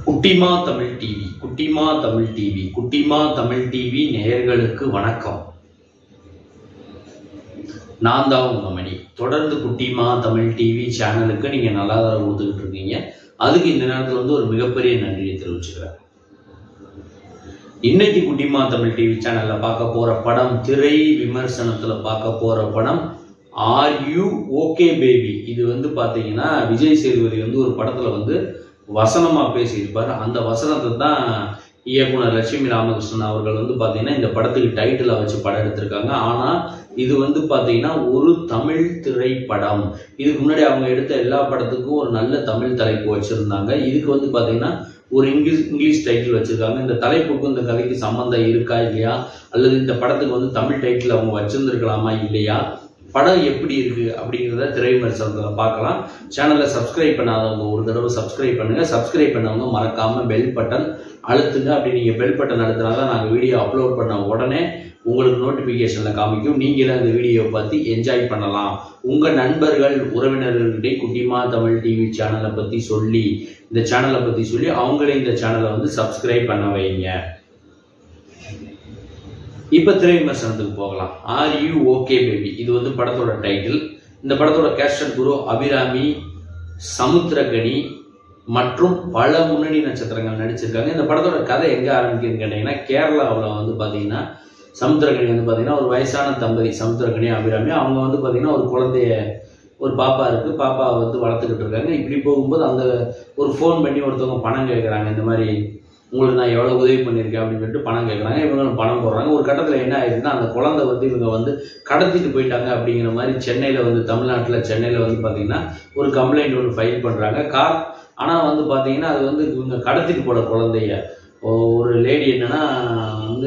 குட்டிமா தமிழ் டிவி குட்டிமா தமிழ் டிவி குட்டிமா தமிழ் டிவி நேயர்களுக்கு வணக்கம் நான் தான் உங்க மணி தொடர்ந்து குட்டிமா தமிழ் டிவி சேனலுக்கு நீங்க நல்லா தான் கொடுத்துக்கிட்டு இருக்கீங்க அதுக்கு இந்த நேரத்தில் வந்து ஒரு மிகப்பெரிய நன்றியை தெரிவிச்சுக்கிறேன் இன்னைக்கு குட்டிமா தமிழ் டிவி சேனல்ல பார்க்க போற படம் திரை விமர்சனத்துல பார்க்க போற படம் ஆர் யூ ஓகே பேபி இது வந்து பாத்தீங்கன்னா விஜய் சேதுபதி வந்து ஒரு படத்துல வந்து வசனமா பேசியிருப்பார் அந்த வசனத்தை தான் இயக்குனர் லட்சுமி ராமகிருஷ்ணன் அவர்கள் வந்து பாத்தீங்கன்னா இந்த படத்துக்கு டைட்டிலை வச்சு படம் எடுத்திருக்காங்க ஆனா இது வந்து பாத்தீங்கன்னா ஒரு தமிழ் திரைப்படம் இதுக்கு முன்னாடி அவங்க எடுத்த எல்லா படத்துக்கும் ஒரு நல்ல தமிழ் தலைப்பு வச்சிருந்தாங்க இதுக்கு வந்து பாத்தீங்கன்னா ஒரு இங்கிலீஷ் இங்கிலீஷ் டைட்டில் வச்சிருக்காங்க இந்த தலைப்புக்கும் இந்த கதைக்கு சம்மந்தம் இருக்கா இல்லையா அல்லது இந்த படத்துக்கு வந்து தமிழ் டைட்டில் அவங்க வச்சிருந்துருக்கலாமா இல்லையா படம் எப்படி இருக்கு அப்படிங்கிறத திரை விமர்சனத்தில் பார்க்கலாம் சேனலை சப்ஸ்கிரைப் பண்ணாதவங்க ஒரு தடவை சப்ஸ்கிரைப் பண்ணுங்க சப்ஸ்கிரைப் பண்ணவங்க மறக்காம பெல் பட்டன் அழுத்துங்க அப்படி நீங்க பெல் பட்டன் அழுத்தினா தான் நாங்கள் வீடியோ அப்லோட் பண்ண உடனே உங்களுக்கு நோட்டிஃபிகேஷன்ல காமிக்கும் நீங்களும் அந்த வீடியோவை பார்த்து என்ஜாய் பண்ணலாம் உங்க நண்பர்கள் உறவினர்கள்கிட்டே குட்டிமா தமிழ் டிவி சேனலை பத்தி சொல்லி இந்த சேனலை பத்தி சொல்லி அவங்களே இந்த சேனலை வந்து சப்ஸ்கிரைப் பண்ண வைங்க இப்ப திரை விமர்சனத்துக்கு போகலாம் ஆர் யூ ஓகே பேபி இது வந்து படத்தோட டைட்டில் இந்த படத்தோட கேஸ்டர் குரு அபிராமி சமுத்திரகனி மற்றும் பல முன்னணி நட்சத்திரங்கள் நடிச்சிருக்காங்க இந்த படத்தோட கதை எங்க ஆரம்பிக்குதுன்னு கேட்டீங்கன்னா கேரளாவில் வந்து பாத்தீங்கன்னா சமுத்திரகனி வந்து பாத்தீங்கன்னா ஒரு வயசான தம்பதி சமுத்திரகனி அபிராமி அவங்க வந்து பாத்தீங்கன்னா ஒரு குழந்தைய ஒரு பாப்பா இருக்கு பாப்பா வந்து வளர்த்துக்கிட்டு இருக்காங்க இப்படி போகும்போது அந்த ஒரு ஃபோன் பண்ணி ஒருத்தவங்க பணம் கேட்குறாங்க இந்த மாதிரி உங்களுக்கு நான் எவ்வளோ உதவி பண்ணியிருக்கேன் அப்படின்னு சொல்லிட்டு பணம் கேட்குறாங்க இவங்களும் பணம் போடுறாங்க ஒரு கட்டத்தில் என்ன ஆயிடுதுன்னா அந்த குழந்தை வந்து இவங்க வந்து கடத்திட்டு போயிட்டாங்க அப்படிங்கிற மாதிரி சென்னையில் வந்து தமிழ்நாட்டில் சென்னையில் வந்து பார்த்தீங்கன்னா ஒரு கம்ப்ளைண்ட் ஒன்று ஃபைல் பண்ணுறாங்க கார் ஆனால் வந்து பார்த்தீங்கன்னா அது வந்து இவங்க கடத்திட்டு போட குழந்தைய ஒரு லேடி என்னன்னா வந்து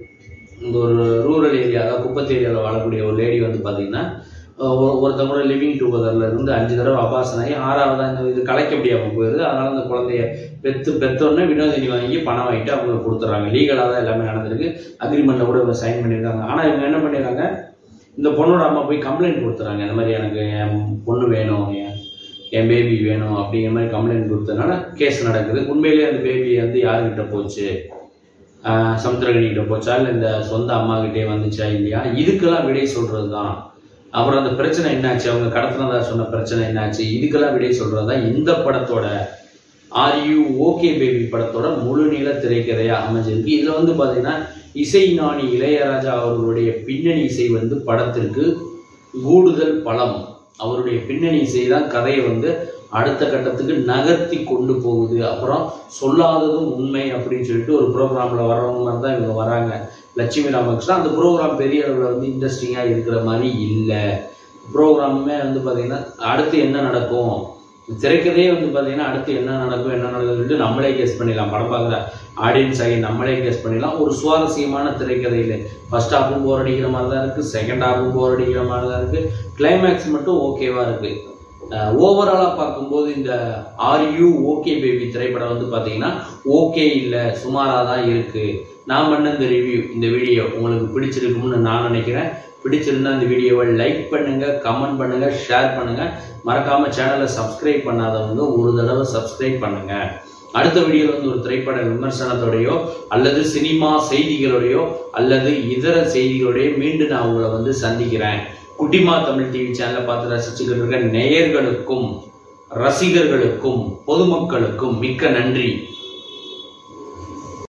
இந்த ஒரு ரூரல் ஏரியா அதாவது குப்பத்து ஏரியாவில் வாழக்கூடிய ஒரு லேடி வந்து பார்த்தீங்கன்னா ஒருத்தவங்களோட லிவிங் டுகெதர்ல இருந்து அஞ்சு தடவை அபாசன் ஆகி ஆறாவது இந்த இது கலைக்க முடியாமல் போயிடுது அதனால அந்த குழந்தைய பெத்து பெத்தோடனே வினோதினி வாங்கி பணம் வாங்கிட்டு அவங்க கொடுத்துட்றாங்க லீகலாக தான் எல்லாமே நடந்திருக்கு அக்ரிமெண்ட்டில் கூட இவங்க சைன் பண்ணியிருக்காங்க ஆனால் இவங்க என்ன பண்ணிடுறாங்க இந்த பொண்ணோட அம்மா போய் கம்ப்ளைண்ட் கொடுத்துறாங்க இந்த மாதிரி எனக்கு என் பொண்ணு வேணும் என் என் பேபி வேணும் அப்படிங்கிற மாதிரி கம்ப்ளைண்ட் கொடுத்ததுனால கேஸ் நடக்குது உண்மையிலேயே அந்த பேபி வந்து யாருக்கிட்ட போச்சு சமுத்திரகனிகிட்ட போச்சா இல்லை இந்த சொந்த அம்மா கிட்டே வந்துச்சா இல்லையா இதுக்கெல்லாம் விடை சொல்றது தான் அப்புறம் அந்த பிரச்சனை என்னாச்சு அவங்க கடத்தினதா சொன்ன பிரச்சனை என்னாச்சு இதுக்கெல்லாம் விடை சொல்றது தான் இந்த படத்தோட ஆர் யூ ஓகே பேபி படத்தோட முழு நீள திரைக்கதையா அமைஞ்சிருக்கு இதுல வந்து பாத்தீங்கன்னா இசை ஞானி இளையராஜா அவர்களுடைய பின்னணி இசை வந்து படத்திற்கு கூடுதல் பலம் அவருடைய பின்னணி இசை தான் கதையை வந்து அடுத்த கட்டத்துக்கு நகர்த்தி கொண்டு போகுது அப்புறம் சொல்லாததும் உண்மை அப்படின்னு சொல்லிட்டு ஒரு ப்ரோக்ராம்ல வர்றவங்க மாதிரி தான் இவங்க வராங்க லட்சுமி ராமகிருஷ்ணன் அந்த ப்ரோக்ராம் பெரிய அளவில் வந்து இன்ட்ரெஸ்டிங்காக இருக்கிற மாதிரி இல்லை ப்ரோக்ராமுமே வந்து பார்த்தீங்கன்னா அடுத்து என்ன நடக்கும் திரைக்கதையே வந்து பார்த்தீங்கன்னா அடுத்து என்ன நடக்கும் என்ன நடக்கும்னு சொல்லிட்டு நம்மளே கெஸ் பண்ணிடலாம் படம் பார்க்குற ஆடியன்ஸ் ஆகி நம்மளே கெஸ் பண்ணிடலாம் ஒரு சுவாரஸ்யமான திரைக்கதையில் ஃபர்ஸ்ட் ஹாஃபும் போர் அடிக்கிற மாதிரி தான் இருக்குது செகண்ட் ஹாஃபும் போர் அடிக்கிற மாதிரி தான் இருக்குது கிளைமேக்ஸ் மட்டும் ஓகேவாக இருக்குது ஓவராலாக பார்க்கும்போது இந்த ஆர் யூ ஓகே பேபி திரைப்படம் வந்து பார்த்தீங்கன்னா ஓகே இல்லை சுமாராக தான் இருக்குது நான் பண்ண இந்த ரிவ்யூ இந்த வீடியோ உங்களுக்கு பிடிச்சிருக்கும்னு நான் நினைக்கிறேன் பிடிச்சிருந்தா இந்த வீடியோவை லைக் பண்ணுங்க கமெண்ட் பண்ணுங்க ஷேர் பண்ணுங்க மறக்காம சேனலை சப்ஸ்கிரைப் பண்ணாதவங்க ஒரு தடவை சப்ஸ்கிரைப் பண்ணுங்க அடுத்த வீடியோவில் வந்து ஒரு திரைப்பட விமர்சனத்தோடையோ அல்லது சினிமா செய்திகளோடையோ அல்லது இதர செய்திகளோடையோ மீண்டும் நான் உங்களை வந்து சந்திக்கிறேன் குட்டிமா தமிழ் டிவி சேனலை பார்த்து ரசிச்சுக்கிட்டு இருக்க நேயர்களுக்கும் ரசிகர்களுக்கும் பொதுமக்களுக்கும் மிக்க நன்றி